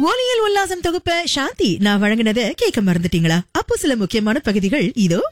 ஒலியல் உல்லாசம் தொகுப்ப சாந்தி நான் வழங்கினதை கேட்க மறந்துட்டீங்களா அப்போ சில முக்கியமான பகுதிகள் இதோ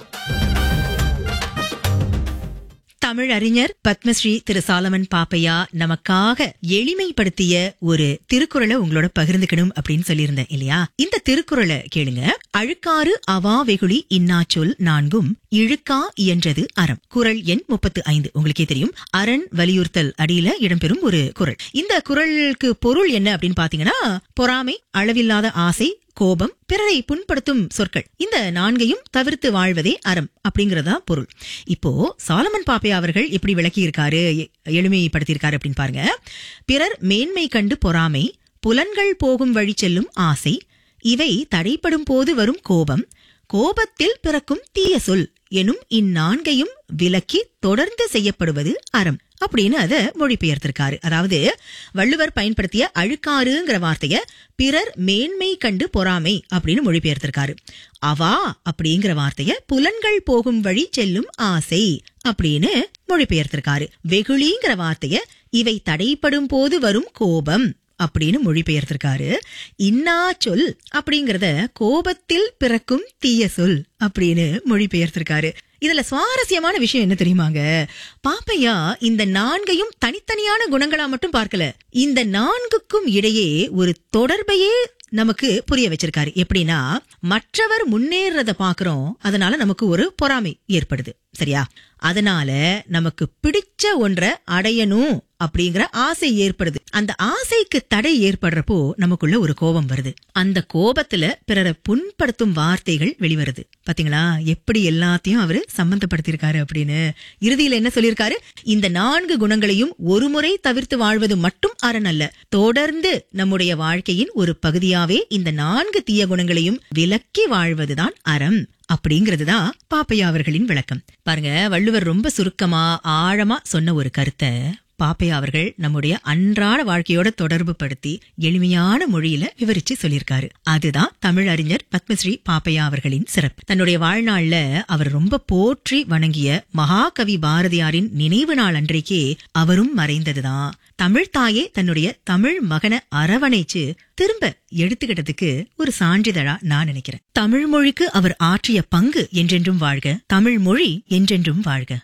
தமிழ் அறிஞர் பத்மஸ்ரீ திரு சாலமன் பாப்பையா நமக்காக எளிமைப்படுத்திய ஒரு திருக்குறளை உங்களோட பகிர்ந்துக்கணும் அப்படின்னு சொல்லியிருந்தேன் இல்லையா இந்த திருக்குறளை கேளுங்க அழுக்காறு அவா வெகுளி இன்னாச்சொல் நான்கும் இழுக்கா இயன்றது அறம் குறள் எண் முப்பத்து ஐந்து உங்களுக்கே தெரியும் அரண் வலியுறுத்தல் அடியில இடம்பெறும் ஒரு குறள் இந்த குறளுக்கு பொருள் என்ன அப்படின்னு பாத்தீங்கன்னா பொறாமை அளவில்லாத ஆசை கோபம் பிறரை புண்படுத்தும் சொற்கள் இந்த நான்கையும் தவிர்த்து வாழ்வதே அறம் அப்படிங்கறதா பொருள் இப்போ சாலமன் பாப்பையா அவர்கள் எப்படி விளக்கி இருக்காரு எ- எளிமைப்படுத்தியிருக்காரு அப்படின்னு பாருங்க பிறர் மேன்மை கண்டு பொறாமை புலன்கள் போகும் வழி செல்லும் ஆசை இவை தடைப்படும் போது வரும் கோபம் கோபத்தில் பிறக்கும் தீய சொல் எனும் இந்நான்கையும் விலக்கி தொடர்ந்து செய்யப்படுவது அறம் அப்படின்னு அத மொழிபெயர்த்திருக்காரு அதாவது வள்ளுவர் பயன்படுத்திய அழுக்காறுங்கிற வார்த்தைய பிறர் மேன்மை கண்டு பொறாமை அப்படின்னு மொழிபெயர்த்திருக்காரு அவா அப்படிங்கிற வார்த்தைய புலன்கள் போகும் வழி செல்லும் ஆசை அப்படின்னு மொழிபெயர்த்திருக்காரு வெகுளிங்கிற வார்த்தைய இவை தடைப்படும் போது வரும் கோபம் அப்படின்னு மொழிபெயர்த்திருக்காரு இன்னா சொல் அப்படிங்கறத கோபத்தில் பிறக்கும் தீய சொல் அப்படின்னு மொழிபெயர்த்திருக்காரு இதுல சுவாரஸ்யமான விஷயம் என்ன தெரியுமாங்க பாப்பையா இந்த நான்கையும் தனித்தனியான குணங்களா மட்டும் பார்க்கல இந்த நான்குக்கும் இடையே ஒரு தொடர்பையே நமக்கு புரிய வச்சிருக்காரு எப்படின்னா மற்றவர் முன்னேறத பாக்குறோம் அதனால நமக்கு ஒரு பொறாமை ஏற்படுது சரியா அதனால நமக்கு பிடிச்ச ஒன்றை அடையணும் அப்படிங்கிற ஆசை ஏற்படுது அந்த ஆசைக்கு தடை ஏற்படுறப்போ நமக்குள்ள ஒரு கோபம் வருது அந்த கோபத்துல பிறரை புண்படுத்தும் வார்த்தைகள் வெளிவருது பாத்தீங்களா எப்படி எல்லாத்தையும் அவரு சம்பந்தப்படுத்தியிருக்காரு அப்படின்னு இறுதியில என்ன சொல்லியிருக்காரு இந்த நான்கு குணங்களையும் ஒரு முறை தவிர்த்து வாழ்வது மட்டும் அரண் அல்ல தொடர்ந்து நம்முடைய வாழ்க்கையின் ஒரு பகுதியாவே இந்த நான்கு தீய குணங்களையும் விலக்கி வாழ்வதுதான் அறம் அப்படிங்கிறது தான் பாப்பையா அவர்களின் விளக்கம் பாருங்க வள்ளுவர் ரொம்ப சுருக்கமா ஆழமா சொன்ன ஒரு கருத்தை பாப்பையா அவர்கள் நம்முடைய அன்றாட வாழ்க்கையோட தொடர்பு படுத்தி எளிமையான மொழியில விவரிச்சு சொல்லியிருக்காரு அதுதான் தமிழ் அறிஞர் பத்மஸ்ரீ பாப்பையா அவர்களின் சிறப்பு தன்னுடைய வாழ்நாள்ல அவர் ரொம்ப போற்றி வணங்கிய மகாகவி பாரதியாரின் நினைவு நாள் அன்றைக்கே அவரும் மறைந்ததுதான் தமிழ் தாயே தன்னுடைய தமிழ் மகனை அரவணைச்சு திரும்ப எடுத்துக்கிட்டதுக்கு ஒரு சான்றிதழா நான் நினைக்கிறேன் தமிழ் மொழிக்கு அவர் ஆற்றிய பங்கு என்றென்றும் வாழ்க தமிழ் மொழி என்றென்றும் வாழ்க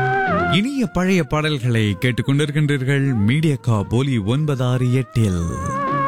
இனிய பழைய பாடல்களை கேட்டுக்கொண்டிருக்கின்றீர்கள் மீடியா கா போலி ஒன்பதாறு எட்டில்